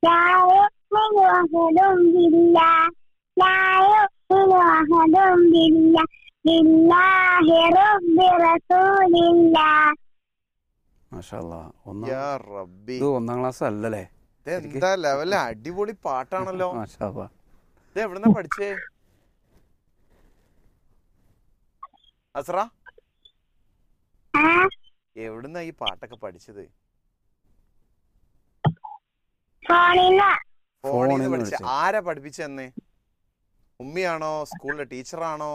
لا يؤمن أحد بالله لا يؤمن أحد بالله بالله رب رسول الله മാഷാല്ലാ ഒന്നാം യാ റബ്ബി ഇത് ഒന്നാം ക്ലാസ് അല്ലല്ലേ ഇത് എന്താ ലെവല് അടിപൊളി പാട്ടാണല്ലോ മാഷാല്ലാ ഇത് എവിടുന്നാ പഠിച്ചേ അസ്ര ആ എവിടുന്നാ ഈ പാട്ടൊക്കെ പഠിച്ചത് ഫോണിന്ന് ഫോണിൽ ഫോണിൽ നിന്ന് നിന്ന് പഠിച്ച പഠിച്ചത്. ആരാ പഠിപ്പിച്ചെന്ന് ഉമ്മിയാണോ സ്കൂളിലെ ടീച്ചറാണോ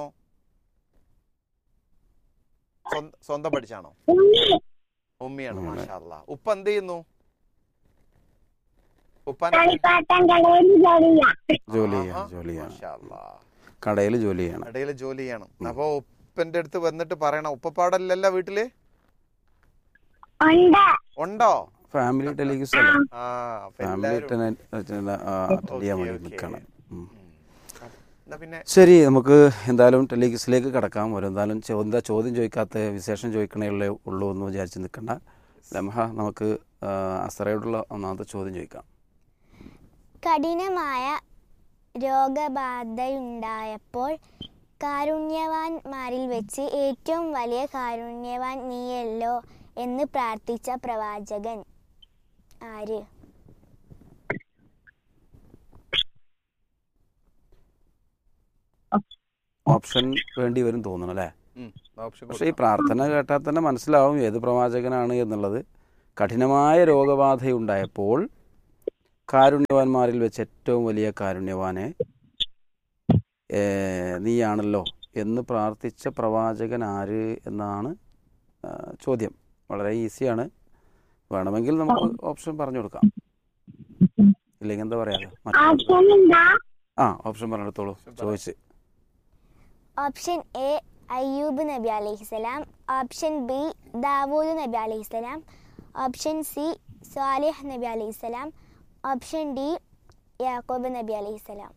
സ്വന്ത- സ്വന്തം പഠിച്ചാണോ ഉമ്മി ഉമ്മിയാണ് ഉം. മാഷാല്ല ഉപ്പ എന്ത് ചെയ്യുന്നു ഉപ്പാൻ കളിപ്പാട്ടം കടയിൽ ജോലിയാ ജോലി ചെയ്യാണ് ജോലി ചെയ്യാണ് മാഷാല്ലാ കടയിൽ ജോലി ചെയ്യണം ഇടയിൽ ജോലി ചെയ്യണം അപ്പൊ ഉപ്പന്റെ അടുത്ത് വന്നിട്ട് പറയണം ഉപ്പപ്പാടല്ലല്ലോ വീട്ടില് ഉണ്ട് ഉണ്ടോ ഫാമിലി ടെലിവിഷൻ അല്ലേ ആ അപ്പൊ ഫാമിലി എല്ലാവരും അറ്റൻഡ് ചെയ്യാൻ വേണ്ടി ഓക്കേ, നിൽക്കണം ഉം. ഉം. എന്നാ പിന്നെ ശരി നമുക്ക് എന്തായാലും ടെലിഗസിലേക്ക് കടക്കാം ഒരു എന്തായാലും ചോ- എന്താ ചോദ്യം ചോദിക്കാത്ത വിശേഷം ചോദിക്കണേ ഉള്ളേ ഉള്ളൂ എന്ന് വിചാരിച്ച് നിൽക്കണ്ട ലംഹ നമുക്ക് ആ, അസറയോടുള്ള ഒന്നാമത്തെ ചോദ്യം ചോദിക്കാം കഠിനമായ രോഗബാധയുണ്ടായപ്പോൾ കാരുണ്യവാന്മാരിൽ വെച്ച് ഏറ്റവും വലിയ കാരുണ്യവാൻ നീയല്ലോ എന്ന് പ്രാർത്ഥിച്ച പ്രവാചകൻ ആര് ഓപ്ഷൻ വേണ്ടി വരും തോന്നണം അല്ലേ ഉം, ഓപ്ഷൻ പക്ഷേ ഈ പ്രാർത്ഥന കേട്ടാൽ തന്നെ മനസ്സിലാവും ഏത് പ്രവാചകനാണ് എന്നുള്ളത് കഠിനമായ രോഗബാധയുണ്ടായപ്പോൾ കാരുണ്യവാന്മാരിൽ വെച്ച് ഏറ്റവും വലിയ കാരുണ്യവാനെ ഏ, നീയാണല്ലോ എന്ന് പ്രാർത്ഥിച്ച പ്രവാചകൻ ആര് എന്നാണ് ആ, ചോദ്യം വളരെ ഈസിയാണ് വേണമെങ്കിൽ നമുക്ക് ഓപ്ഷൻ പറഞ്ഞു കൊടുക്കാം ഇല്ലെങ്കിൽ എന്താ പറയാ മറ്റേ ഓപ്ഷൻ എന്താ ആ ഓപ്ഷൻ പറഞ്ഞെടുത്തോളൂ ചോദിച്ച് ഓപ്ഷൻ എ അയ്യൂബ് നബി അലൈഹിസ്സലാം ഓപ്ഷൻ ബി ദാവൂദ് നബി അലൈഹിസ്സലാം ഓപ്ഷൻ സി സാലിഹ് നബി അലൈഹിസ്സലാം ഓപ്ഷൻ ഡി യാക്കോബ് നബി അലൈഹിസ്സലാം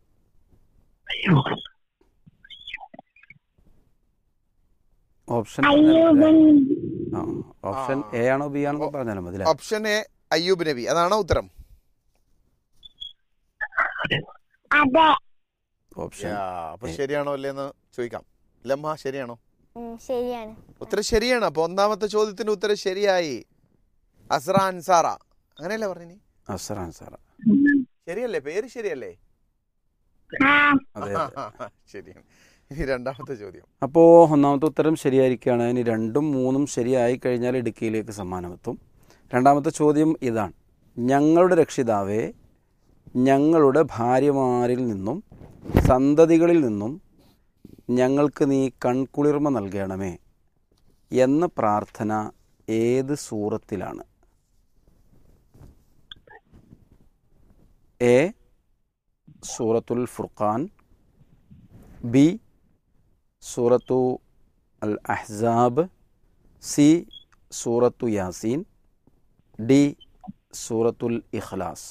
ഓപ്ഷൻ അയ്യൂബൻ ആ ഓപ്ഷൻ എ ആണോ ബി ആണോ എന്ന് പറഞ്ഞാലും മതി അല്ലേ? ഓപ്ഷൻ എ അയ്യൂബ് നബി അതാണോ ഉത്തരം അതെ ഓപ്ഷൻ യാ, അപ്പൊ ശരിയാണോ അല്ലേന്ന് ചോദിക്കാം ലമ്മ ശരിയാണോ ഉം, ശരിയാണ് ഉത്തരം ശരിയാണ് അപ്പൊ ഒന്നാമത്തെ ചോദ്യത്തിന്റെ ഉത്തരം ശരിയായി അസ്ര അൻസാറ അങ്ങനെയല്ലേ പറഞ്ഞു അസറാൻ സാറ ശരിയല്ലേ പേര് ശരിയല്ലേ ആ അതെ അതെ ശരിയാണ് ഇനി രണ്ടാമത്തെ ചോദ്യം അപ്പോൾ ഒന്നാമത്തെ ഉത്തരം ശരിയായിരിക്കുകയാണ് ഇനി രണ്ടും മൂന്നും ശരിയായി കഴിഞ്ഞാൽ ഇടുക്കിയിലേക്ക് സമ്മാനമെത്തും രണ്ടാമത്തെ ചോദ്യം ഇതാണ് ഞങ്ങളുടെ രക്ഷിതാവേ ഞങ്ങളുടെ ഭാര്യമാരിൽ നിന്നും സന്തതികളിൽ നിന്നും ഞങ്ങൾക്ക് നീ കൺകുളിർമ നൽകണമേ എന്ന പ്രാർത്ഥന ഏത് സൂറത്തിലാണ് എ സൂറത്തുൽ ഫുർഖാൻ ബി സൂറത്തു അൽ അഹ്സാബ് സി സൂറത്തു യാസീൻ ഡി സൂറത്തുൽ ഇഖ്ലാസ്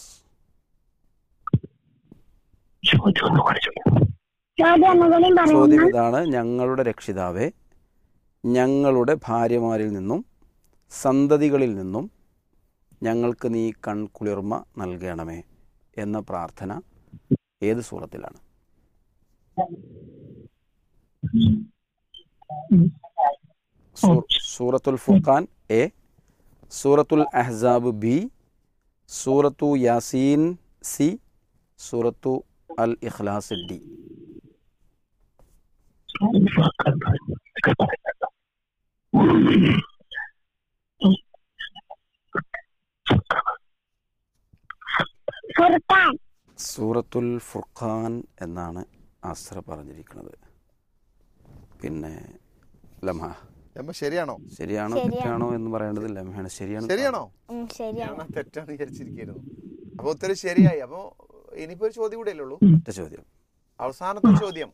ചോദ്യം ഒന്നുകൂടി ചോദ്യം പറയുന്നു ഇതാണ് ഞങ്ങളുടെ രക്ഷിതാവെ ഞങ്ങളുടെ ഭാര്യമാരിൽ നിന്നും സന്തതികളിൽ നിന്നും ഞങ്ങൾക്ക് നീ കൺകുളിർമ നൽകണമേ എന്ന പ്രാർത്ഥന ഏത് സൂറത്തിലാണ് സൂ- സൂറത്തുൽ ഫുർഖാൻ എ സൂറത്തുൽ അഹ്സാബ് ബി സൂറത്തു യാസീൻ സി സൂറത്തു അൽ ഇഖ്ലാസ് ഡി ഫുർഖാൻ സൂറത്തുൽ ഫുർഖാൻ എന്നാണ് അസ്ര പറഞ്ഞിരിക്കുന്നത് പിന്നെ ലംഹ ലമ്മ ശരിയാണോ ശരിയാണോ ശരിയാണ്. തെറ്റാണോ എന്ന് പറയേണ്ടത് ലംഹയാണ് ശരിയാണ് ശരിയാണോ ഉം, ശരിയാണ് ഞാൻ തെറ്റാന്ന് വിചാരിച്ചിരിക്കുന്നു അപ്പൊ ഉത്തരം ശരിയായി അപ്പൊ ഇനിയിപ്പോ ഒരു ചോദ്യം കൂടെ ഉള്ളൂ ഒറ്റ ചോദ്യം അവസാനത്തെ ചോദ്യം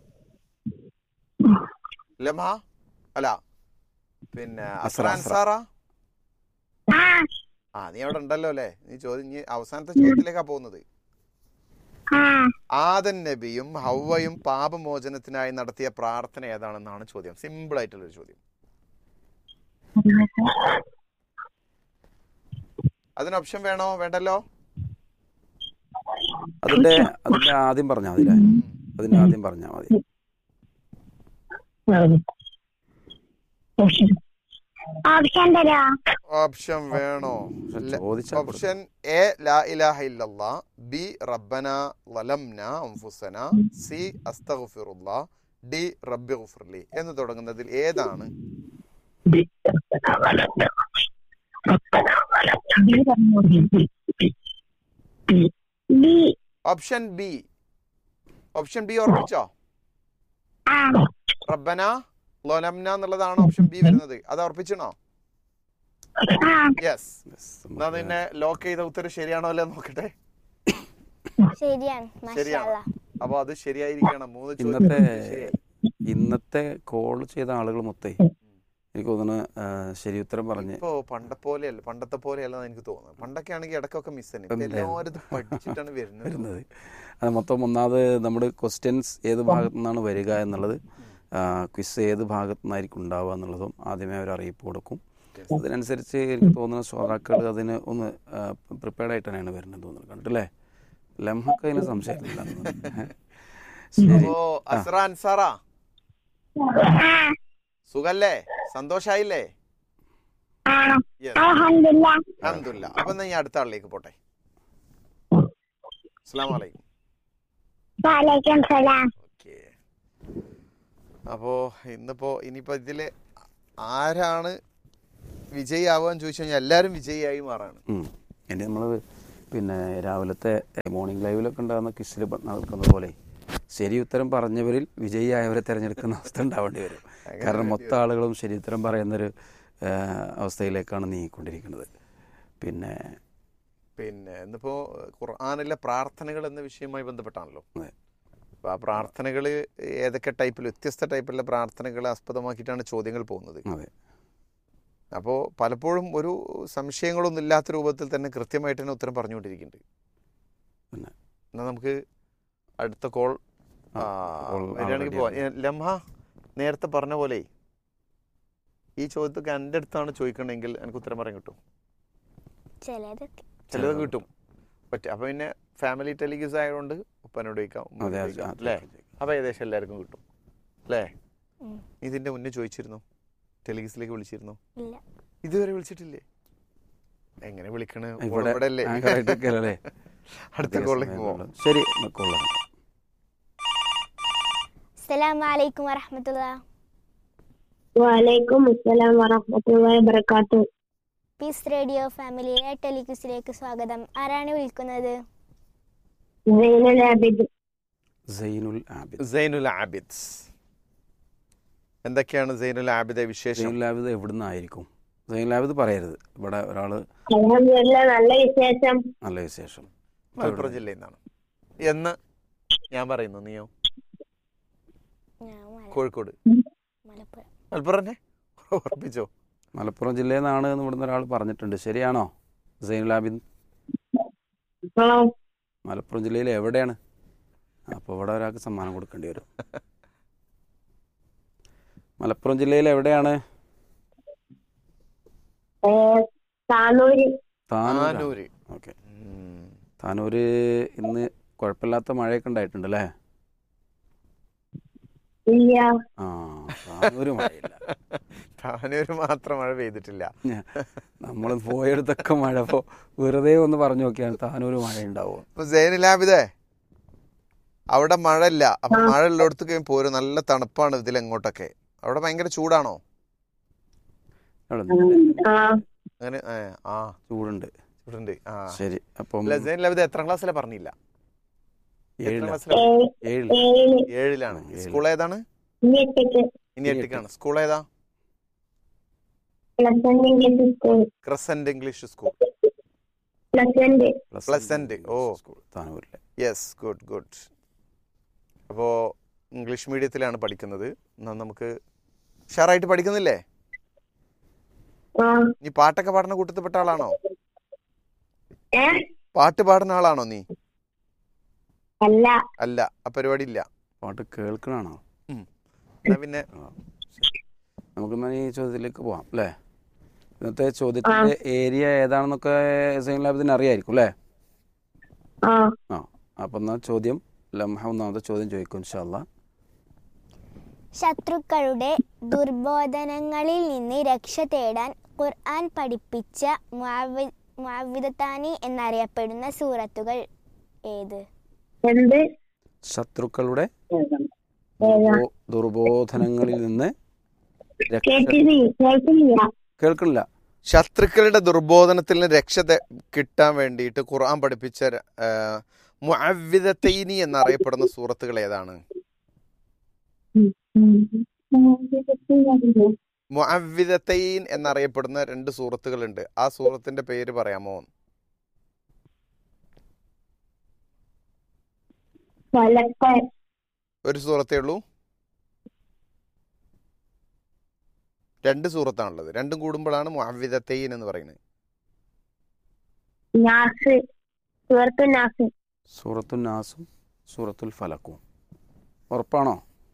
ലമ അല്ല പിന്നെ അസ്ര, അസ്ര അസ്ര. അൻസാറ ആ ആ നീ അവിടെ ഉണ്ടല്ലോ അല്ലേ നീ ചോദ്യം ഇനി അവസാനത്തെ ചോദ്യത്തിലേക്കാ പോകുന്നത് ആ ആദൻ നബിയും ഹൗവയും പാപമോചനത്തിനായി നടത്തിയ പ്രാർത്ഥന ഏതാണെന്നാണ് ചോദ്യം സിമ്പിൾ ആയിട്ടുള്ള ഒരു ചോദ്യം അതിന് ഓപ്ഷൻ വേണോ വേണ്ടല്ലോ അതിന്റെ അതിന്റെ ആദ്യം പറഞ്ഞാൽ മതി അല്ലേ അതിന്റെ ആദ്യം പറഞ്ഞാൽ മതി ഓപ്ഷൻ തരാ ഓപ്ഷൻ വേണോ പക്ഷെ ചോദിച്ചാൽ കൊടുക്കും. ഓപ്ഷൻ എ ലാ ഇലാഹ ഇല്ലല്ലാ ബി റബ്ബന ലലംന അൻഫുസന സി അസ്തഗ്ഫിറുല്ലാ ഡി റബ്ബി ഗുഫ്ർലി എന്ന് തുടങ്ങുന്നതിൽ ഏതാണ് B option B option B ഓർമ്മിച്ചോ ആ റബ്ബന ലലംന എന്നുള്ളതാണ് ഓപ്ഷൻ ബി വരുന്നത് അത് ഉറപ്പിച്ചണോ ആ യെസ് Yes, എന്നാ നമുക്ക് നിന്നെ ലോക്ക് ചെയ്ത ഉത്തരം ശരിയാണോ അല്ലേ നോക്കട്ടെ ശരിയാണ് ശരിയാണ്. മാഷാ അപ്പൊ അത് ശരിയായിരിക്കണം മൂന്ന് ഇന്നത്തെ ചോദ്യം ശരിയായി. ഇന്നത്തെ കോൾ ചെയ്ത ആളുകൾ മൊത്തേ എനിക്ക് തോന്നുന്നു ആ, ശരി ഉത്തരം പറഞ്ഞ് ഇപ്പോ പണ്ട പോലെയല്ല പണ്ടത്തെ പോലെയല്ല എനിക്ക് തോന്നുന്നത് പണ്ടൊക്കെ ആണെങ്കിൽ ഇടക്കൊക്കെ മിസ് തന്നെ ഇപ്പൊ ഇപ്പം എല്ലാവരും ഇത് പഠിച്ചിട്ടാണ് വരുന്നത് വരുന്നത് അത് മൊത്തം ഒന്നാമത് നമ്മുടെ ക്വസ്റ്റ്യൻസ് ഏത് ഭാഗത്തു നിന്നാണ് വരിക എന്നുള്ളത് ക്വിസ് ഏത് ഭാഗത്തു നിന്നായിരിക്കും ഉണ്ടാവുക എന്നുള്ളതും ആദ്യമേ അവർ അറിയിപ്പ് കൊടുക്കും Yes. അതിനനുസരിച്ച് എനിക്ക് തോന്നുന്ന ശ്രോതാക്കൾ അതിന് ഒന്ന് പ്രിപ്പയർഡ് ആയിട്ട് തന്നെയാണ് വരുന്നത് തോന്നുന്നത് കണ്ടില്ലേ ലംഹക്ക് അതിന് സംശയമില്ല ശരി അപ്പോ അസ്ര അൻസാറ ആ സുഖല്ലേ സന്തോഷായില്ലേ ആ Yes. അൽഹംദുലില്ലാ അൽഹംദുലില്ലാ അപ്പൊ എന്നാ ഞാൻ അടുത്ത ആളിലേക്ക് പോട്ടെ അസ്സലാമു അലൈക്കും വലൈക്കും സലാം ഓക്കെ അപ്പോ ഇന്നിപ്പോ ഇനിയിപ്പോ ഇതില് ആരാണ് വിജയിയാവാന്ന് ചോദിച്ചു കഴിഞ്ഞാൽ എല്ലാരും വിജയിയായി മാറാണ് ഉം. ഇനി നമ്മൾ പിന്നെ രാവിലത്തെ മോർണിംഗ് ലൈവിലൊക്കെ ഉണ്ടാകുന്ന ക്വിസിൽ നടക്കുന്നത് പോലെ ശരി ഉത്തരം പറഞ്ഞവരിൽ വിജയിയായവരെ തിരഞ്ഞെടുക്കുന്ന അവസ്ഥ ഉണ്ടാവേണ്ടി വരും കാരണം മൊത്തം ആളുകളും ശരി ഉത്തരം പറയുന്നൊരു ആ, അവസ്ഥയിലേക്കാണ് നീങ്ങിക്കൊണ്ടിരിക്കുന്നത് പിന്നെ പിന്നെ ഇന്നിപ്പോ ഖുർആാനിലെ പ്രാർത്ഥനകൾ എന്ന വിഷയവുമായി ബന്ധപ്പെട്ടാണല്ലോ അതെ. അപ്പൊ ആ പ്രാർത്ഥനകൾ ഏതൊക്കെ ടൈപ്പിൽ വ്യത്യസ്ത ടൈപ്പിലുള്ള പ്രാർത്ഥനകളെ ആസ്പദമാക്കിയിട്ടാണ് ചോദ്യങ്ങൾ പോകുന്നത് അതെ അപ്പോൾ പലപ്പോഴും ഒരു സംശയങ്ങളൊന്നും ഇല്ലാത്ത രൂപത്തിൽ തന്നെ കൃത്യമായിട്ട് തന്നെ ഉത്തരം പറഞ്ഞുകൊണ്ടിരിക്കുന്നുണ്ട് പിന്നെ എന്നാൽ നമുക്ക് അടുത്ത കോൾ ആ, call വരികയാണെങ്കിൽ already പോവാം ഏ, ലംഹ നേരത്തെ പറഞ്ഞ പോലെ ഈ ചോദ്യത്തൊക്കെ എൻ്റെ അടുത്താണ് ചോദിക്കണമെങ്കിൽ എനിക്ക് ഉത്തരം പറയാൻ കിട്ടും ചിലതൊക്കെ ചിലത് കിട്ടും പറ്റ അപ്പൊ പിന്നെ ഫാമിലി ടെലിഗ്യൂസ് ആയതുകൊണ്ട് ഉപ്പനോട് ചോദിക്കാം ഉമ്മയോട് അതെ ചോദിക്കാം. അതെ അല്ലേ അപ്പൊ ഏകദേശം എല്ലാവർക്കും കിട്ടും അല്ലേ ഉം. നീ ഇതിന്റെ മുന്നേ ചോദിച്ചിരുന്നു ടെലിഗ്യൂസിലേക്ക് വിളിച്ചിരുന്നു ഇല്ല ഇതുവരെ വിളിച്ചിട്ടില്ലേ എങ്ങനെ വിളിക്കണേ ഇവിടെ ഇവിടെ അല്ലേ ആങ്കറായിട്ടൊക്കെ അല്ലേ അടുത്ത കോളിലേക്ക് പോവാം ശരി കൊള്ളാം അസ്സലാമു അലൈക്കും വറഹമത്തുള്ള വലൈക്കും അസ്സലാം വറഹ്മത്തുള്ളാഹി വബറകാതുഹു പീസ് റേഡിയോ ഫാമിലിയിലെ ടെലിക്യൂസിലേക്ക് സ്വാഗതം ആരാണ് വിളിക്കുന്നത് സൈനുൽ ആബിദ് സൈനുൽ ആബിദ് സൈനുൽ ആബിദ് എന്തൊക്കെയാണ് സൈനുൽ ആബിദെ വിശേഷം സൈനുൽ ആബിദ് എവിടുന്ന് ആയിരിക്കും സൈനുൽ ആബിദ് പറയരുത് ഇവിടെ ഒരാൾ അൽഹംദുലില്ലാ നല്ല വിശേഷം നല്ല വിശേഷം മലപ്പുറം ജില്ലയിൽ നിന്നാണ് എന്ന് ഞാൻ പറയുന്നു നീയോ ഞാൻ മല- കോഴിക്കോട് മലപ്പുറം മലപ്പുറം തന്നെ ഉറപ്പിച്ചോ മലപ്പുറം ജില്ലയിൽ നിന്നാണ് എന്ന് ഇവിടുന്ന് ഒരാൾ പറഞ്ഞിട്ടുണ്ട് ശരിയാണോ സൈനുൽ ആബിദ് ആ മലപ്പുറം ജില്ലയിൽ എവിടെയാണ് അപ്പോൾ ഇവിടെ ഒരാൾക്ക് സമ്മാനം കൊടുക്കേണ്ടി വരും മലപ്പുറം ജില്ലയിൽ എവിടെയാണ് ഏ, താനൂര് താനൂർ താനൂര് ഓക്കെ ഉം. താനൂര് ഇന്ന് കുഴപ്പമില്ലാത്ത മഴയൊക്കെ ഉണ്ടായിട്ടുണ്ട് അല്ലേ ഇല്ല ആ താനൂര് മഴയില്ല താനൂര് മാത്രം മഴ പെയ്തിട്ടില്ല നമ്മൾ പോയടുത്തൊക്കെ മഴ ഇപ്പോൾ വെറുതെ ഒന്ന് പറഞ്ഞു നോക്കിയാണ് താനൂര് മഴ ഉണ്ടാവുമോ ഇപ്പൊ സൈനുലാബിദേ അവിടെ മഴ ഇല്ല അപ്പൊ മഴ ഉള്ളിടത്തേക്ക് പോരും നല്ല തണുപ്പാണ് ഇതിൽ എങ്ങോട്ടൊക്കെ അവിടെ ഭയങ്കര ചൂടാണോ അവിടെ ഒന്നുമില്ല. ആ അങ്ങനെ ഏ, ആ ചൂടുണ്ട് ചൂടുണ്ട് ആ ശരി അപ്പം അല്ല സൈനുലാബിദ് എത്രാം ക്ലാസ്സിലെ പറഞ്ഞില്ല എത്രാം ഏഴില ക്ലാസ്സിലെ ഏ- ഏഴിൽ ഏഴില് ഏഴിലാണ് ആ, ഏഴില്. സ്കൂൾ ഏതാണ് ഇനി എട്ടേക്ക് ഇനി ഇനി എട്ടിക്കാണ് സ്കൂൾ ഏതാ plus one English school crescent English school plus one Pleasant. ഓ. സ്കൂൾ താനൂരിലെ യെസ് ഗുഡ് ഗുഡ് അപ്പോൾ ഇംഗ്ലീഷ് മീഡിയത്തിലാണ് പഠിക്കുന്നത് എന്നാ നമുക്ക് ഉഷാറായിട്ട് പഠിക്കുന്നില്ലേ ആ നീ പാട്ടൊക്കെ പാടുന്ന കൂട്ടത്തിൽപ്പെട്ട ആളാണോ ഏ പാട്ട് പാടുന്ന ആളാണോ നീ അല്ല അല്ല ആ പരിപാടി ഇല്ല പാട്ട് കേൾക്കണാണോ എന്നാ പിന്നെ നമുക്കെന്നാൽ ഈ ചോദ്യത്തിലേക്ക് പോവാം അല്ലേ ഇന്നത്തെ ചോദ്യത്തിന്റെ ഏരിയ ഏതാണെന്നൊക്കെ സൈൻ ലാബിന് അറിയായിരിക്കും അല്ലേ ആ ആ അപ്പം എന്നാൽ ചോദ്യം ലംഹ ഒന്നാമത്തെ ചോദ്യം ചോദിക്കും ഇൻഷാല്ല ശത്രുക്കളുടെ ദുർബോധനങ്ങളിൽ നിന്ന് രക്ഷ തേടാൻ ഖുർആൻ പഠിപ്പിച്ച മുഅവ്വി- മുഅവ്വിദത്താനി എന്നറിയപ്പെടുന്ന സൂറത്തുകൾ ഏത് എന്ത് ശത്രുക്കളുടെ ഏതാ ദുർബോ- ദുർബോധനങ്ങളിൽ നിന്ന് രക്ഷ കേട്ടില്ല കേൾക്കില്ല കേൾക്കണില്ല ശത്രുക്കളുടെ ദുർബോധനത്തിൽ നിന്ന് രക്ഷ തെ- കിട്ടാൻ വേണ്ടിയിട്ട് ഖുർആൻ പഠിപ്പിച്ച മുഅവ്വിദത്തൈനി എന്നറിയപ്പെടുന്ന സൂറത്തുകൾ ഏതാണ് മുഅവ്വിദത്തൈൻ എന്നറിയപ്പെടുന്ന രണ്ട് സൂറത്തുകളുണ്ട് ആ സൂറത്തിന്റെ പേര് പറയാമോ ഫലക്ക ഒരു സൂറത്തേ ഉള്ളൂ രണ്ട് സൂറത്താണുള്ളത് രണ്ടും കൂടുമ്പോഴാണ് മുഅവ്വിദത്തൈൻ എന്ന് പറയുന്നത് നാസ് സുഹൃത്തു നാസ് സൂറത്തുൽ നാസും സൂറത്തുൽ ഫലക്കും ഉറപ്പാണോ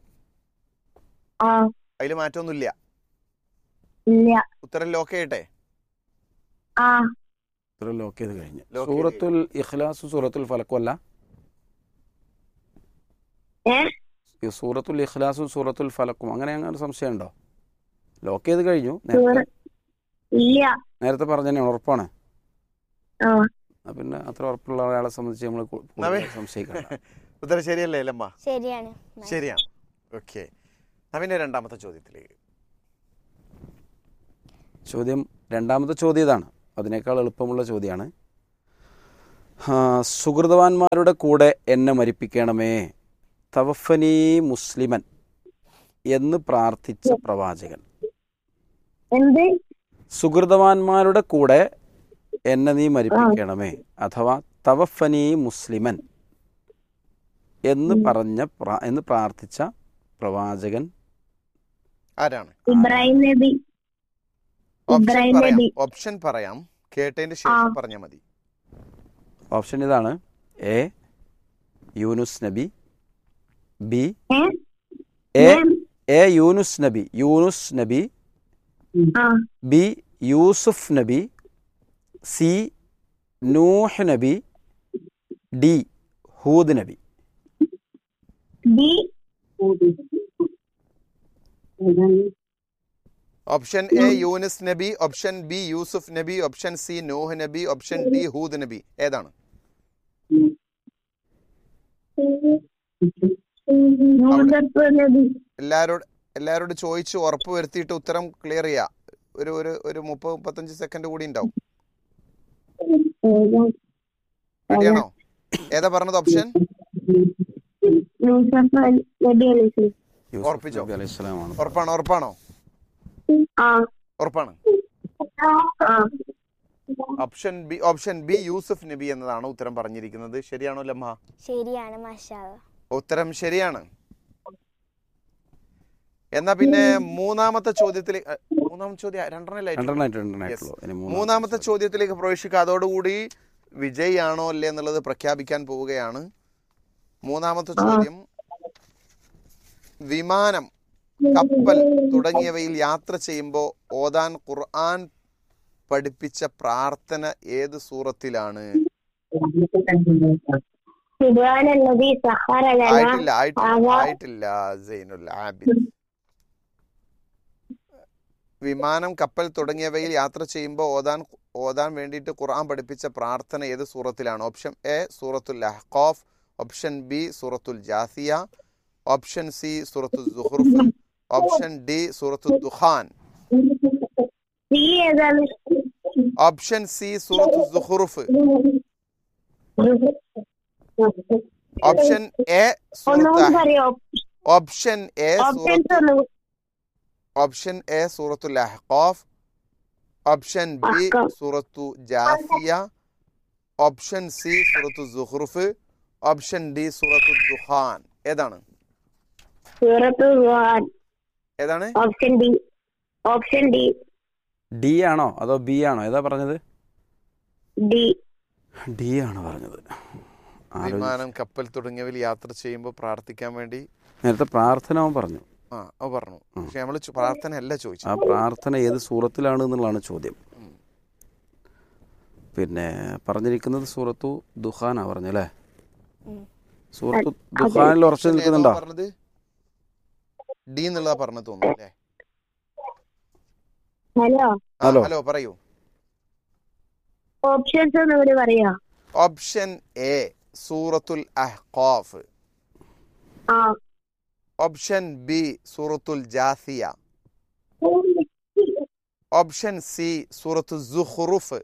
ആ അതിൽ മാറ്റമൊന്നുമില്ല ഇല്ല ഉത്തരം ലോക്ക് ചെയ്യട്ടെ ആ ഇത്ര ലോക്ക് ചെയ്ത് കഴിഞ്ഞ് ലോക്ക് ചെയ്ത് സൂറത്തുൽ ഇഖ്ലാസും സൂറത്തുൽ ഫലക്കും അല്ല ഏ ഈ സൂറത്തുൽ ഇഖ്ലാസും സൂറത്തുൽ ഫലക്കും അങ്ങനെ അങ്ങനെ സംശയം ഉണ്ടോ ലോക്ക് ചെയ്ത് കഴിഞ്ഞു നേരത്തെ സൂറ- ഇല്ല നേരത്തെ പറഞ്ഞതന്നെ ഉറപ്പാണ് ആ ആ പിന്നെ അത്ര ഉറപ്പുള്ള ഒരാളെ സംബന്ധിച്ച് നമ്മൾ നവേ. സംശയിക്കണം ഉത്തരം ശരിയല്ലേ ലമ്മ ശരിയാണ് ശരിയാണ് ഓക്കെ നവീന്റെ രണ്ടാമത്തെ ചോദ്യത്തിലേക്ക് ചോദ്യം രണ്ടാമത്തെ ചോദ്യം ഇതാണ് അതിനേക്കാൾ എളുപ്പമുള്ള ചോദ്യമാണ് ആ, സുഹൃതവാന്മാരുടെ കൂടെ എന്നെ മരിപ്പിക്കണമേ തവഫനി മുസ്ലിമൻ എന്ന് പ്രാർത്ഥിച്ച പ്രവാചകൻ എന്ത് സുഹൃതവാന്മാരുടെ കൂടെ എന്നെ നീ മരിപ്പിക്കണമേ അഥവാ തവഫനി മുസ്ലിമൻ എന്ന് പറഞ്ഞ പ്ര- എന്ന് പ്രാർത്ഥിച്ച പ്രവാചകൻ ആരാണ് ഇബ്രാഹിം നബി ഓപ്ഷൻ ഇബ്രാഹിം പറയാം നബി ഓപ്ഷൻ പറയാം കേട്ടതിന് ശേഷം ആ. പറഞ്ഞാൽ മതി ഓപ്ഷൻ ഇതാണ് എ യൂനുസ് നബി ബി ഏ എ ഞാൻ- എ യൂനുസ് നബി യൂനുസ് നബി ആ ബി യൂസുഫ് നബി സി നൂഹ് നബി ഡി ഹൂദ് നബി ഡി ഓപ്ഷൻ എ യൂനിസ് നബി ഓപ്ഷൻ ബി യൂസുഫ് നബി ഓപ്ഷൻ സി നോഹ് നബി ഓപ്ഷൻ ഡി ഹൂദ് നബി ഏതാണ് യൂസഫ് നബി എല്ലാരോട് എല്ലാരോട് ചോദിച്ച് ഉറപ്പ് വരുത്തിയിട്ട് ഉത്തരം ക്ലിയർ ചെയ്യാം ഒരു ഒരു ഒരു മുപ്പത് മുപ്പത്തഞ്ച് സെക്കൻഡ് കൂടി ഉണ്ടാവും റെഡിയാണോ ഏതാ പറഞ്ഞത് ഓപ്ഷൻ യൂസഫ് നബി അലൈഹി യൂസുഫ് ഉറപ്പിച്ചോ? നബി അലൈഹി സ്വലാമാണ് ഉറപ്പാണോ ഉറപ്പാണോ ആ ഉറപ്പാണ് ആ ഓപ്ഷൻ ബി ഓപ്ഷൻ ബി യൂസുഫ് നബി എന്നതാണ് ഉത്തരം പറഞ്ഞിരിക്കുന്നത് ശരിയാണോ ലമ്മ ശരിയാണ് മാഷാ ഉത്തരം ശരിയാണ് എന്നാ പിന്നെ മൂന്നാമത്തെ ചോദ്യത്തിൽ മൂന്നാമത്തെ ചോദ്യം രണ്ടെണ്ണല്ലേ രണ്ടെണ്ണമായിട്ട് രണ്ടെണ്ണമായിട്ടുള്ളൂ ഇനി മൂന്നാമത്തെ ചോദ്യത്തിലേക്ക് പ്രവേശിക്കുക അതോടുകൂടി വിജയാണോ അല്ലേ എന്നുള്ളത് പ്രഖ്യാപിക്കാൻ പോവുകയാണ് മൂന്നാമത്തെ ചോദ്യം വിമാനം കപ്പൽ തുടങ്ങിയവയിൽ യാത്ര ചെയ്യുമ്പോൾ ഓതാൻ ഖുർആൻ പഠിപ്പിച്ച പ്രാർത്ഥന ഏത് സൂറത്തിലാണ് സുബ്ഹാനല്ലദീ സഖറ ലനാ ആയിട്ടില്ല ആയിട്ടില്ല ആകാ- ആയിട്ടില്ല സൈനുൽ ആബിദ് വിമാനം കപ്പൽ തുടങ്ങിയവയിൽ യാത്ര ചെയ്യുമ്പോൾ ഓതാൻ ഓതാൻ വേണ്ടിയിട്ട് ഖുർആൻ പഠിപ്പിച്ച പ്രാർത്ഥന ഏത് സൂറത്തിലാണ് ഓപ്ഷൻ എ സൂറത്തുൽ അഹ്ഖാഫ് ഓപ്ഷൻ ബി സൂറത്തുൽ ജാസിയ ഓപ്ഷൻ സി സൂറത്തുൽ സുഹ്റുഫ് ഓപ്ഷൻ ഡി സൂറത്തുൽ ദുഖാൻ സി ഏതാണ് ഓപ്ഷൻ സി സൂറത്തുൽ സുഹ്റുഫ് ഓപ്ഷൻ എ ഒന്നുകൂടി സൂറത്ത് പറയോ ഓപ്ഷൻ എ ഓപ്ഷൻസ് സൂറത്ത് ഒന്ന് ഓപ്ഷൻ എ സൂറത്തുൽ അഹ്ഖാഫ് ഓപ്ഷൻ ബി അഹ്ഖാഫ്. സൂറത്തു ജാസിയ ഓപ്ഷൻ സി സൂറത്തു സുഹ്റുഫ് ഓപ്ഷൻ ഡി സൂറത്തു ദുഹാൻ ഏതാണ് സൂറത്തു ഖുർആൻ ഏതാണ് option D option D D ആണോ അതോ ബി ആണോ ഏതാ പറഞ്ഞത് ഡി ഡി ആണ് പറഞ്ഞത് ആലോചി- വിമാനം കപ്പൽ തുടങ്ങിയവയിൽ യാത്ര ചെയ്യുമ്പോൾ പ്രാർത്ഥിക്കാൻ വേണ്ടി നേരത്തെ പ്രാർത്ഥന അവൻ പറഞ്ഞു ആ അത് പറഞ്ഞു പക്ഷെ നമ്മൾ പ്രാർത്ഥന അല്ല ആ ചോദിച്ചത് പ്രാർത്ഥന ഏത് സൂറത്തിലാണ് എന്നുള്ളതാണ് ചോദ്യം പിന്നെ പറഞ്ഞിരിക്കുന്നത് സൂറത്തു ദുഹാനാ പറഞ്ഞല്ലേ സൂറത്ത് ദുഖാനിൽ ഉറച്ചു ഓപ്ഷൻ ഏതാ നിൽക്കുന്നുണ്ടോ പറഞ്ഞത് ഡി എന്നുള്ളതാ പറഞ്ഞു തോന്നുന്നു അല്ലേ ഹലോ ആ, ഹലോ. ഹലോ പറയൂ ഓപ്ഷൻസ് ഒന്ന് കൂടി പറയോ ഓപ്ഷൻ എ സൂറത്തുൽ അഹ്ഖാഫ് ആ ഓപ്ഷൻ ബി സൂറത്തുൽ ജാസിയ ഓപ്ഷൻ സി സൂറത്തു സുഹ്റുഫ്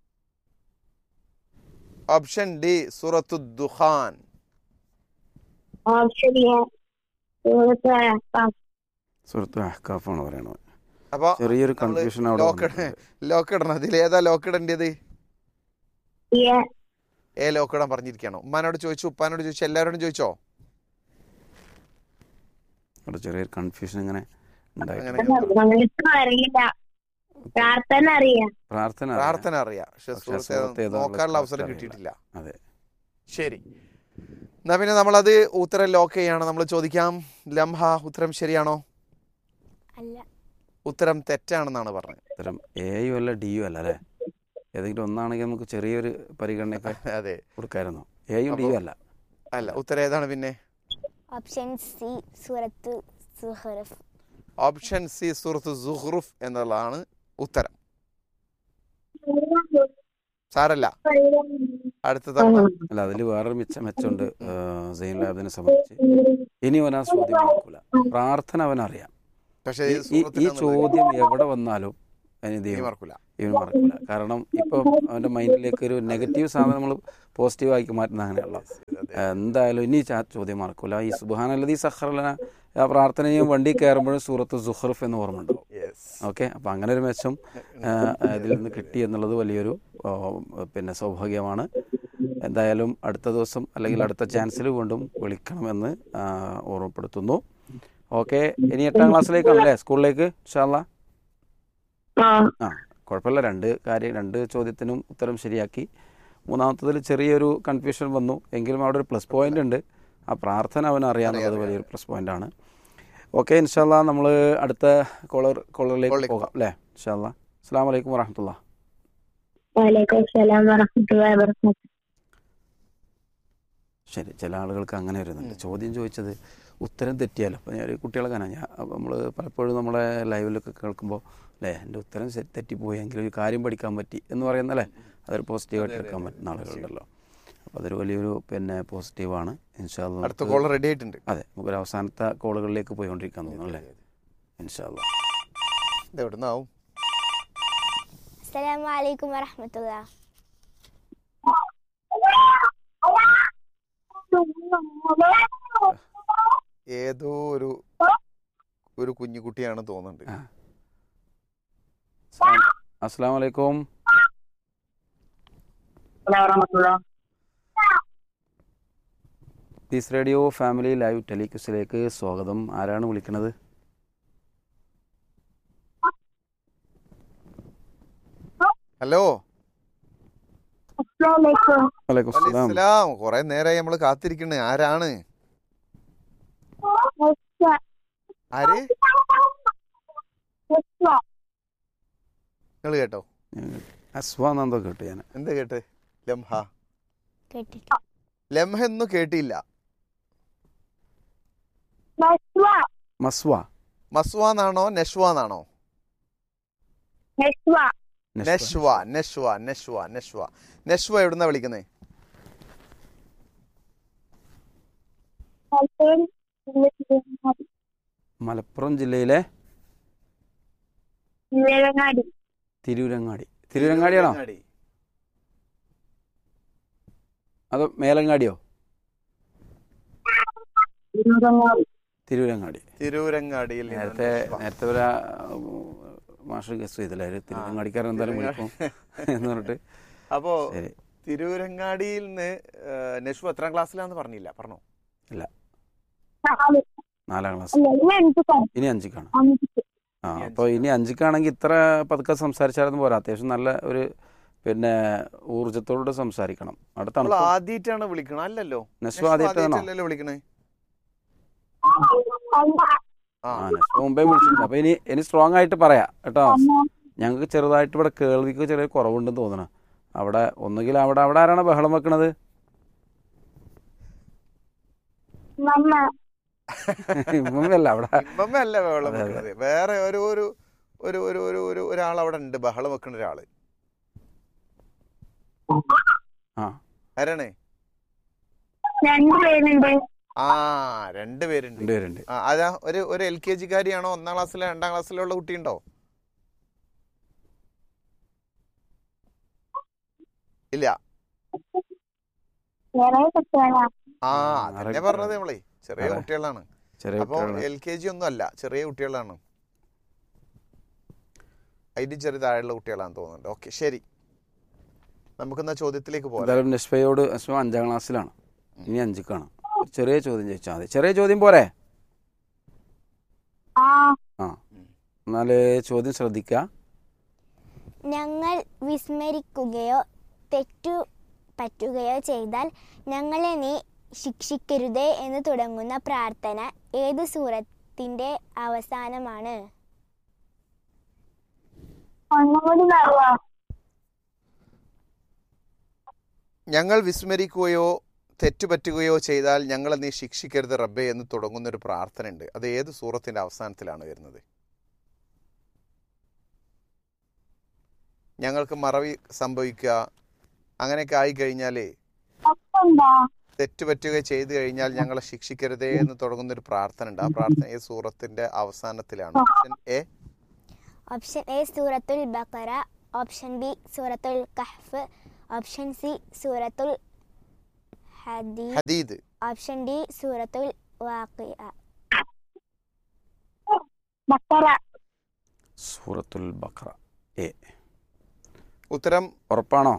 ഓപ്ഷൻ ഡി സൂറത്തു ദുഖാൻ ഓപ്ഷൻ എ സൂറത്ത് അഹ്ഖാഫ്. സൂറത്ത് അഹ്കാഫാണ് പറയണത് അപ്പൊ ചെറിയൊരു നമ്മള് കൺഫ്യൂഷൻ അവിടെ ലോക്ക് വന്നിട്ടുണ്ട്. ലോക്ക് ഇടണം അതിൽ ഏതാ ലോക്ക് ഇടേണ്ടത് എ ഏ ലോക്ക് ഇടാൻ പറഞ്ഞിരിക്കണോ ഉമ്മാനോട് ചോദിച്ചു ഉപ്പാനോട് ചോദിച്ചു എല്ലാവരോടും ചോദിച്ചോ അവിടെ ചെറിയൊരു കൺഫ്യൂഷൻ ഇങ്ങനെ ഉണ്ടായി അങ്ങനെ നമുക്ക് അറിയില്ല പ്രാർത്ഥന അറിയാം പ്രാർത്ഥന അറിയാം. പ്രാർത്ഥന അറിയാം പക്ഷെ പക്ഷെ സുഹൃത്തെ സുഹൃത്ത് ഏതാ നോക്കാനുള്ള ഉള്ളത് അവസരം അറിയില്ല. കിട്ടിയിട്ടില്ല അതെ ശരി എന്നാ പിന്നെ നമ്മളത് ഉത്തരം ലോക്ക് ചെയ്യാണ് നമ്മൾ ചോദിക്കാം ലംഹ ഉത്തരം ശരിയാണോ അല്ല ഉത്തരം തെറ്റാണെന്നാണ് പറഞ്ഞത് ഉത്തരം എയും അല്ല ഡിയും അല്ല അല്ലേ ഏതെങ്കിലും ഒന്നാണെങ്കിൽ നമുക്ക് ചെറിയൊരു പരിഗണനയൊക്കെ അതെ കൊടുക്കായിരുന്നു എയും ഡിയും അല്ല അല്ല ഉത്തരം ഏതാണ് പിന്നെ ഓപ്ഷൻ സി സൂറത്ത് സുഹറഫ് ഓപ്ഷൻ സി സുഹൃത്ത് സുഹ്റുഫ് എന്നുള്ളതാണ് ഉത്തരം സാരല്ല അടുത്ത തവണ അല്ല അതിൽ വേറൊരു മിച്ച മെച്ചമുണ്ട് സെയിൻ ലാബിനെ സംബന്ധിച്ച് ഇനി അവൻ ആ ചോദ്യം മറക്കൂല പ്രാർത്ഥന അവനറിയാം പക്ഷേ ഈ- ഈ ഈ- ഈ സൂറത്തിലെന്നുള്ള ചോദ്യം എവിടെ വന്നാലും അതിന് ഇനി ദൈവം മറക്കൂല ഇവൻ മറക്കൂല കാരണം ഇപ്പൊ അവന്റെ മൈൻഡിലേക്ക് ഒരു നെഗറ്റീവ് സാധനം നമ്മൾ പോസിറ്റീവ് ആക്കി മാറ്റുന്ന അങ്ങനെയുള്ള അതെ. എന്തായാലും ഇനി ആ ചോദ്യം മറക്കൂല ഈ സുബാനല്ലതി സഹറലന ആ പ്രാർത്ഥനയും വണ്ടി കയറുമ്പോഴും സൂറത്ത് സുഹർഫ് എന്ന് ഓർമ്മ ഉണ്ടാവും Yes. ഓക്കെ അപ്പം അങ്ങനെ ഒരു മെച്ചം ആ, ഇതിൽ നിന്ന് കിട്ടി എന്നുള്ളത് വലിയൊരു ഓ, പിന്നെ സൗഭാഗ്യമാണ് എന്തായാലും അടുത്ത ദിവസം അല്ലെങ്കിൽ അടുത്ത ചാൻസിൽ വീണ്ടും വിളിക്കണമെന്ന് ആ, ഓർമ്മപ്പെടുത്തുന്നു ഓക്കെ ഇനി എട്ടാം ക്ലാസ്സിലേക്കാണല്ലേ സ്കൂളിലേക്ക് ഇൻഷാല്ലാ ആ ആ കുഴപ്പമില്ല രണ്ട് കാര്യം രണ്ട് ചോദ്യത്തിനും ഉത്തരം ശരിയാക്കി മൂന്നാമത്തതിൽ ചെറിയൊരു കൺഫ്യൂഷൻ വന്നു എങ്കിലും അവിടെ ഒരു പ്ലസ് പോയിന്റ് ഉണ്ട് ആ പ്രാർത്ഥന അവൻ അറിയാമെന്നുള്ളത് വലിയൊരു പ്ലസ് പോയിന്റ് ആണ് ഓക്കെ ഇൻഷാല്ല നമ്മൾ അടുത്ത കോളർ കോളറിലേക്ക് കോളിലേക്ക് പോകാം അല്ലേ ഇൻഷാല്ല അസ്സാം വലൈക്കും വറഹമത്തുള്ള വലൈക്കും അസ്സലാം വറഹ്മത്തുള്ളാഹി വബറകാതുഹു ശരി ചില ആളുകൾക്ക് അങ്ങനെ വരുന്നുണ്ട് ചോദ്യം ചോദിച്ചത് ഉത്തരം തെറ്റിയാലോ അപ്പോൾ ഞാൻ കുട്ടികളെ കാണാം ഞാൻ നമ്മൾ പലപ്പോഴും നമ്മളെ ലൈവിലൊക്കെ കേൾക്കുമ്പോൾ അല്ലേ എൻ്റെ ഉത്തരം ശരി തെറ്റിപ്പോയി എങ്കിലും ഒരു കാര്യം പഠിക്കാൻ പറ്റി എന്ന് പറയുന്നല്ലേ അതൊരു പോസിറ്റീവായിട്ട് എടുക്കാൻ പറ്റുന്ന ആളുകളുണ്ടല്ലോ അപ്പോൾ അതൊരു വലിയൊരു പിന്നെ പോസിറ്റീവാണ് ഇൻഷാല്ല അടുത്ത കോൾ റെഡി ആയിട്ടുണ്ട് അതെ നമുക്കൊരു അവസാനത്തെ കോളുകളിലേക്ക് പോയിക്കൊണ്ടിരിക്കാൻ തോന്നുന്നു അല്ലേ ഇൻഷാല്ല ഇത് എവിടുന്നാവും അസ്സലാമു അലൈക്കും വറഹമത്തുള്ള ഏതോ ഒരു ഒരു കുഞ്ഞു കുട്ടിയാണ് തോന്നുന്നുണ്ട് ആ. അസ്സാം വലൈക്കും പീസ് റേഡിയോ ഫാമിലി ലൈവ് ടെലിക്യൂസിലേക്ക് സ്വാഗതം ആരാണ് വിളിക്കുന്നത് ഹലോ അസ്സലാമു വലൈക്കും അസ്സലാം അലൈഹിസ്സലാം കുറെ നേരമായി നമ്മൾ കാത്തിരിക്കണേ ആരാണ് ആര് നിങ്ങൾ കേട്ടോ അസ്വാന്നെന്തോ കേട്ടു ഞാൻ എന്താ കേട്ട് ലംഹ കേട്ടിട്ട് ലംഹ ഒന്നും കേട്ടില്ല മസ്വ മസ്വ എന്നാണോ നെഷ്വ എന്നാണോ നെസ്വ നെഷ്വ നെഷ്വ നെഷ്വ നെഷ്വ നെഷ്വ എവിടുന്നാ വിളിക്കുന്നത് മലപ്പുറം ജില്ലയിലെ വേളങ്ങാടി തിരൂരങ്ങാടി തിരൂരങ്ങാടിയാണോ അതോ മേലങ്ങാടിയോ വേളങ്ങാടി തിരൂരങ്ങാടി തിരൂരങ്ങാടിയിൽ നിന്ന് നേരത്തെ നെഷ്വ. നേരത്തെ ഒരു മാസ്റ്റർ ഗസ്റ്റ് ചെയ്തില്ല ഒരു തിരുവങ്ങാടിക്കാരൻ എന്തായാലും വിളിക്കും എന്ന് പറഞ്ഞിട്ട് അപ്പോ ശരി തിരൂരങ്ങാടിയിൽ നിന്ന് ഏഹ്, നെഷ്വ എത്രാം ക്ലാസ്സിലാന്ന് പറഞ്ഞില്ല പറഞ്ഞോ ഇല്ല നാല് നാലാം ക്ലാസ് അല്ല ഇനി അഞ്ച് കാ- ഇനി അഞ്ചിക്കാണ് അഞ്ച് ആ അപ്പോൾ ഇനി അഞ്ചിക്കാണെങ്കിൽ ഇത്ര പതുക്കെ സംസാരിച്ചാലൊന്നും പോരാ അത്യാവശ്യം നല്ല ഒരു പിന്നെ ഊർജത്തോടെ സംസാരിക്കണം അടുത്ത നമ്മൾ ആദ്യമായിട്ടാണ് വിളിക്കണത് അല്ലല്ലോ നെസ്വ ആദ്യമായിട്ടാണോ ആദ്യമായിട്ടല്ലല്ലോ വിളിക്കണേ അല്ല ആ ആ നെസ്വ മുമ്പേ വിളിച്ചിട്ടുണ്ട് അപ്പോൾ ഇനി ഇനി സ്ട്രോങ് ആയിട്ട് പറയാം കേട്ടോ ഞങ്ങൾക്ക് ചെറുതായിട്ട് ഇവിടെ കേൾവിക്ക് ചെറിയ കുറവുണ്ടെന്ന് തോന്നണം അവിടെ ഒന്നുകിൽ അവിടെ അവിടെ ആരാണ് ബഹളം വെക്കണത് മമ്മ ഇമ്മല്ല അവിടെ ഇമ്മമ്മ അല്ല ബഹളം അതെ, അതെ. വെക്കണത് വേറെ ഒരു ഒരു ഒരു ഒരു ഒരു ഒരു ഒരാൾ അവിടെ ഉണ്ട് ബഹളം വെക്കുന്ന ഒരാള് ആ ആരാണ് രണ്ടു പേരുണ്ട് ആ രണ്ടുപേരുണ്ട് രണ്ടുപേരുണ്ട് ആ അതാ ഒരു ഒരു എൽ കെ ജിക്കാരിയാണോ ഒന്നാം ക്ലാസ്സിലെ രണ്ടാം ക്ലാസ്സിലോ ഉള്ള കുട്ടിയുണ്ടോ ഇല്ല വേറെ കുട്ടികളാ ആ ആ, അതന്നെ ആരൊക്കെ പറഞ്ഞത് നമ്മളെ ചെറിയ അതെ. കുട്ടികളാണ് ചെറിയ അപ്പൊ കുട്ടികളാണ് എൽ കെ ജി ഒന്നും അല്ല ചെറിയ കുട്ടികളാണ് അതിന്റെ ചെറിയ താഴെയുള്ള കുട്ടികളാണെന്ന് തോന്നുന്നുണ്ട് ഓക്കെ ശരി നമുക്കെന്നാ ചോദ്യത്തിലേക്ക് പോകാം എന്തായാലും നിഷ്ഫയോട് നിഷ്ഫ അഞ്ചാം ക്ലാസ്സിലാണ് ഇനി അഞ്ചിക്കാണ് ഒരു ചെറിയ ചോദ്യം ചോദിച്ചാൽ മതി ചെറിയ ചോദ്യം പോരെ ആ ആ എന്നാല് ചോദ്യം ശ്രദ്ധിക്കുക ഞങ്ങൾ വിസ്മരിക്കുകയോ തെറ്റു പറ്റുകയോ ചെയ്താൽ ഞങ്ങളെ നീ ശിക്ഷിക്കരുതേ എന്ന് തുടങ്ങുന്ന പ്രാർത്ഥന ഏത് സൂറത്തിന്റെ അവസാനമാണ് ഒന്നുകൂടി പറയുമോ ഞങ്ങൾ വിസ്മരിക്കുകയോ തെറ്റുപറ്റുകയോ ചെയ്താൽ ഞങ്ങളെ നീ ശിക്ഷിക്കരുത് റബ്ബേ എന്ന് തുടങ്ങുന്ന ഒരു പ്രാർത്ഥന ഉണ്ട് അത് ഏത് സൂറത്തിന്റെ അവസാനത്തിലാണ് വരുന്നത് ഞങ്ങൾക്ക് മറവി സംഭവിക്കുക അങ്ങനെയൊക്കെ ആയി കഴിഞ്ഞാലേ അപ്പെന്താ തെറ്റുപറ്റുക ചെയ്തു കഴിഞ്ഞാൽ ഞങ്ങളെ ശിക്ഷിക്കരുതേ എന്ന് തുടങ്ങുന്ന ഒരു പ്രാർത്ഥന ഉണ്ട് ആ പ്രാർത്ഥന ഏത് സൂറത്തിന്റെ അവസാനത്തിലാണ് ഓപ്ഷൻ എ ഓപ്ഷൻ എ സൂറത്തുൽ ബക്കറ ഓപ്ഷൻ ബി സൂറത്തുൽ കഹ്ഫ് ഓപ്ഷൻ സി സൂറത്തുൽ ഹദീ ഹദീദ് ഓപ്ഷൻ ഡി സൂറത്തുൽ വാഖിഅ ബക്കറ സൂറത്തുൽ ബഖറ എ ഉത്തരം ഉറപ്പാണോ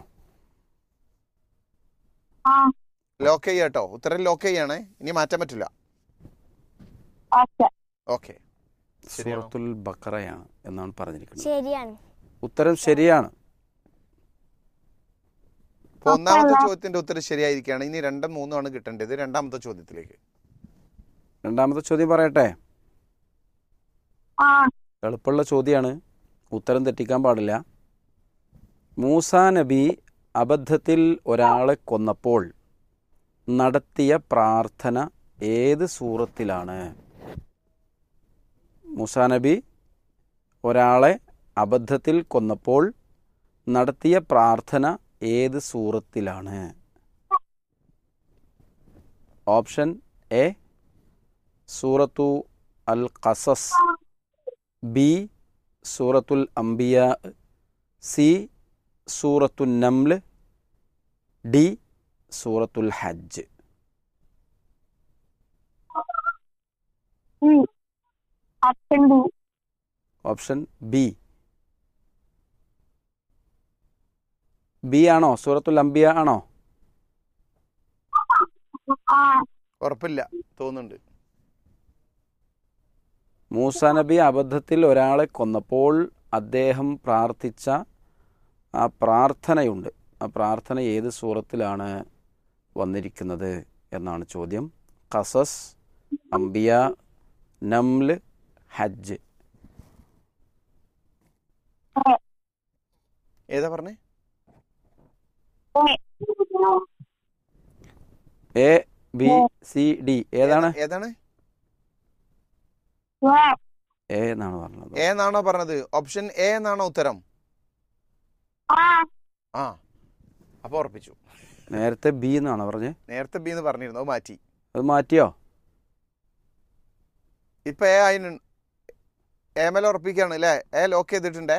ആ ലോക്ക് ചെയ്യാട്ടോ ഉത്തരം ലോക്ക് ചെയ്യാണ് ഇനി മാറ്റാൻ പറ്റില്ല ഓക്കെ ഓക്കെ ശരിയാണോ? സൂറത്തുൽ ബഖറയാണ് എന്നാണ് പറഞ്ഞിരിക്കുന്നത് ശരിയാണ് ഉത്തരം ശരിയാണ് അപ്പൊ ഒന്നാമത്തെ ചോദ്യത്തിന്റെ ഉത്തരം ശരിയായിരിക്കുകയാണ് ഇനി രണ്ടും മൂന്നും ആണ് കിട്ടേണ്ടത് രണ്ടാമത്തെ ചോദ്യത്തിലേക്ക് രണ്ടാമത്തെ ചോദ്യം പറയട്ടെ ആ എളുപ്പമുള്ള ചോദ്യമാണ് ഉത്തരം തെറ്റിക്കാൻ പാടില്ല മൂസ നബി അബദ്ധത്തിൽ ഒരാളെ കൊന്നപ്പോൾ നടത്തിയ പ്രാർത്ഥന ഏത് സൂറത്തിലാണ് മൂസ നബി ഒരാളെ അബദ്ധത്തിൽ കൊന്നപ്പോൾ നടത്തിയ പ്രാർത്ഥന ഏത് സൂറത്തിലാണ് ഓപ്ഷൻ എ സൂറത്തു അൽ ഖസസ് ബി സൂറത്തുൽ അംബിയ സി സൂറത്തുൽ നംല് ഡി സൂറത്തുൽ ഹജ്ജ് ഉം. Option B option B B ആണോ സൂറത്തുൽ അംബിയ ആണോ ആ ഉറപ്പില്ല തോന്നുന്നുണ്ട് മൂസ നബി അബദ്ധത്തിൽ ഒരാളെ കൊന്നപ്പോൾ അദ്ദേഹം പ്രാർത്ഥിച്ച ആ പ്രാർത്ഥനയുണ്ട് ആ പ്രാർത്ഥന ഏത് സൂറത്തിലാണ് വന്നിരിക്കുന്നത് എന്നാണ് ചോദ്യം ഖസസ് അംബിയ നംല് ഹജ്ജ് ഏതാ പറഞ്ഞേ A A B C D ഏതാണ് ഏതാ- ഏതാണ് എ എ എന്നാണ് പറഞ്ഞത് എ എന്നാണോ പറഞ്ഞത് ഓപ്ഷൻ എ എന്നാണോ ഉത്തരം ആ ആ അപ്പൊ ഉറപ്പിച്ചു നേരത്തെ ബി എന്നാണോ പറഞ്ഞത് നേരത്തെ ബി എന്ന് പറഞ്ഞിരുന്നു അത് മാറ്റി അത് മാറ്റിയോ ഇപ്പൊ എ അതിന് എ മേലെ ഉറപ്പിക്കാണ് അല്ലേ എ ലോക്ക് ചെയ്തിട്ടുണ്ടേ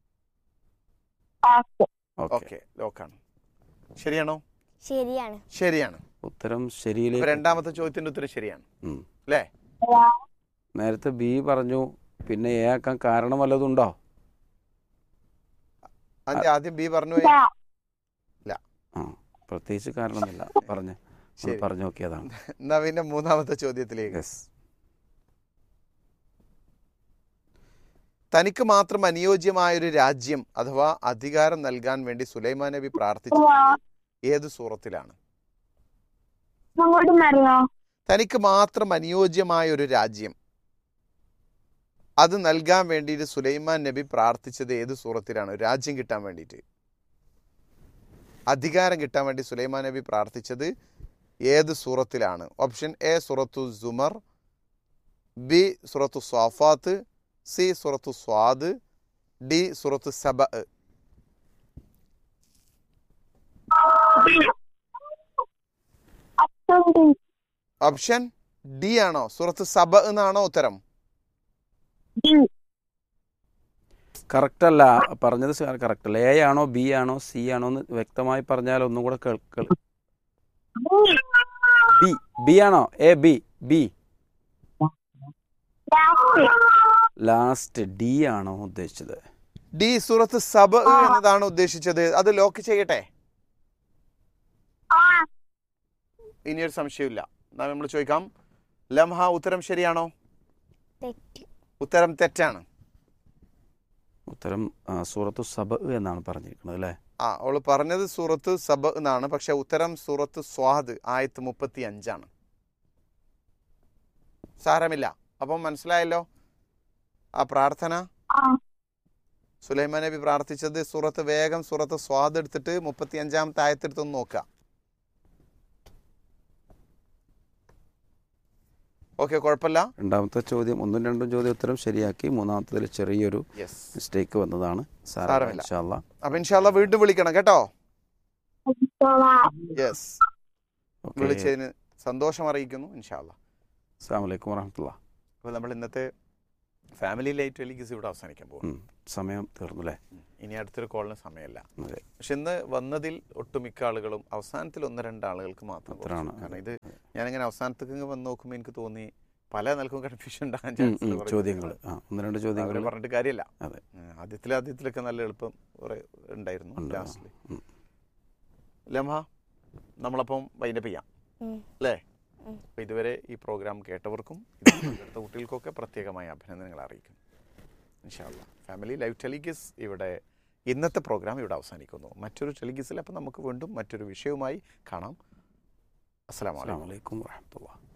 ഓക്കെ ഓക്കെ ഓക്കെ ലോക്കാണ് ശരിയാണോ ശരിയാണ് ശരിയാണ് ഉത്തരം അപ്പൊ ശരിയിലേക്ക് രണ്ടാമത്തെ ചോദ്യത്തിന്റെ ഉത്തരം ശരിയാണ് ഉം. അല്ലേ നേരത്തെ ബി പറഞ്ഞു പിന്നെ എ ആക്കാൻ കാരണം വല്ലതുണ്ടോ അതിന്റെ ആദ്യം ബി പറഞ്ഞു പോയി. ആ പ്രത്യേകിച്ച് കാരണമൊന്നുമില്ല പറഞ്ഞ് നമ്മൾ ശരി. പറഞ്ഞു നോക്കിയതാണ് എന്നാ പിന്നെ മൂന്നാമത്തെ ചോദ്യത്തിലേക്ക് യെസ് തനിക്ക് മാത്രം അനുയോജ്യമായ ഒരു രാജ്യം അഥവാ അധികാരം നൽകാൻ വേണ്ടി സുലൈമാൻ നബി പ്രാർത്ഥിച്ചത് ഏത് സൂറത്തിലാണ് ഒന്നുകൂടി അറിയോ തനിക്ക് മാത്രം അനുയോജ്യമായ ഒരു രാജ്യം അത് നൽകാൻ വേണ്ടിയിട്ട് സുലൈമാൻ നബി പ്രാർത്ഥിച്ചത് ഏത് സൂറത്തിലാണ് ഒരു രാജ്യം കിട്ടാൻ വേണ്ടിയിട്ട് അധികാരം കിട്ടാൻ വേണ്ടി സുലൈമാൻ നബി പ്രാർത്ഥിച്ചത് ഏത് സൂറത്തിലാണ് ഓപ്ഷൻ എ സൂറത്തു സുമർ ബി സൂറത്തു സ്വാഫാത്ത് സി സൂറത്തു സ്വാദ് ഡി സൂറത്തു സബ ഓപ്ഷൻ ഡി ഓപ്ഷൻ ഡി ആണോ സൂറത്ത് സബ എന്നാണോ ഉത്തരം ഡി കറക്റ്റ് അല്ല പറഞ്ഞത് കറക്റ്റ് അല്ല എ ആണോ ബി ആണോ സി ആണോ എന്ന് വ്യക്തമായി പറഞ്ഞാൽ ഒന്നും കൂടെ കേൾക്ക ബി ബി ആണോ A B B last last D ആണോ ഉദ്ദേശിച്ചത് ഡി സൂറത്ത് സബ എന്നതാണ് ഉദ്ദേശിച്ചത് അത് ലോക്ക് ചെയ്യട്ടെ ആ ഇനിയൊരു സംശയമില്ല നമ്മൾ ചോദിക്കാം ലംഹ ഉത്തരം ശരിയാണോ തെറ്റ് ഉത്തരം തെറ്റാണ് ഉത്തരം ആ, സൂറത്തു സബ് എന്നാണ് പറഞ്ഞിരിക്കുന്നത് അല്ലേ ആ അവള് പറഞ്ഞത് സൂറത്ത് സബ എന്നാണ് പക്ഷെ ഉത്തരം സൂറത്ത് സ്വാദ് ആയത്ത് മുപ്പത്തി അഞ്ചാണ് സാരമില്ല അപ്പം മനസ്സിലായല്ലോ ആ പ്രാർത്ഥന ആ സുലൈമാൻ നബി പ്രാർത്ഥിച്ചത് സൂറത്ത് വേഗം സൂറത്ത് സ്വാദ് എടുത്തിട്ട് മുപ്പത്തി അഞ്ചാമത്തെ ആയത്തെടുത്തൊന്ന് നോക്കുക ഓക്കെ കുഴപ്പമില്ല രണ്ടാമത്തെ ചോദ്യം ഒന്നും രണ്ടും ചോദ്യം ഉത്തരം ശരിയാക്കി മൂന്നാമത്തതിൽ ചെറിയൊരു യെസ് മിസ്റ്റേക്ക് വന്നതാണ് സാരമില്ല. സാരമില്ല ഇൻഷാല്ലാ അപ്പൊ ഇൻഷാല്ല വീണ്ടും വിളിക്കണം കേട്ടോ ഇൻഷാല്ലാ. യെസ് ഓക്കെ വിളിച്ചതിന് സന്തോഷം അറിയിക്കുന്നു ഇൻഷാല്ല അസ്സാം വലൈക്കും വറഹമത്തുള്ള അപ്പോൾ നമ്മൾ ഇന്നത്തെ ഫാമിലി ലൈറ്റ് ടെലിഗസ് ഇവിടെ അവസാനിക്കാൻ പോകും സമയം തീർന്നു അല്ലേ ഇനി അടുത്തൊരു കോളിന് സമയമല്ല അതെ പക്ഷെ ഇന്ന് വന്നതിൽ ഒട്ടുമിക്ക ആളുകളും അവസാനത്തിൽ ഒന്ന് രണ്ട് ആളുകൾക്ക് മാത്രം കുറച്ചു. അത്രയാണ്. കാരണം ഇത് ഞാനിങ്ങനെ അവസാനത്തേക്ക് ഇങ്ങ് വന്ന് നോക്കുമ്പോൾ എനിക്ക് തോന്നി പല നിലക്കും കൺഫ്യൂഷൻ ഉണ്ടാകാൻ ഉം, ചാൻസ് ഉം, ചോദ്യങ്ങൾ ആ ഒന്ന് രണ്ട് ചോദ്യങ്ങൾ അവരെ പറഞ്ഞിട്ട് കാര്യമില്ല അതെ ഉം, ആദ്യത്തിലെ ആദ്യത്തിലൊക്കെ നല്ല എളുപ്പം കുറെ ഉണ്ടായിരുന്നു ഉണ്ട്. ലാസ്റ്റിൽ ഉം. ലംഹ നമ്മളപ്പം വൈൻഡപ്പ് ചെയ്യാം ഉം. അല്ലേ ഉം. അപ്പോൾ ഇതുവരെ ഈ പ്രോഗ്രാം കേട്ടവർക്കും ഇതിൽ പങ്കെടുത്ത കുട്ടികൾക്കൊക്കെ പ്രത്യേകമായ അഭിനന്ദനങ്ങൾ അറിയിക്കും ഇൻഷാല്ല ഫാമിലി ലൈവ് ടെലിഗിസ് ഇവിടെ ഇന്നത്തെ പ്രോഗ്രാം ഇവിടെ അവസാനിക്കുന്നു മറ്റൊരു ടെലിഗിസിൽ അപ്പം നമുക്ക് വീണ്ടും മറ്റൊരു വിഷയവുമായി കാണാം അസ്സലാമു അലൈക്കും അസ്സാം വലൈക്കും വറഹമത്തുള്ള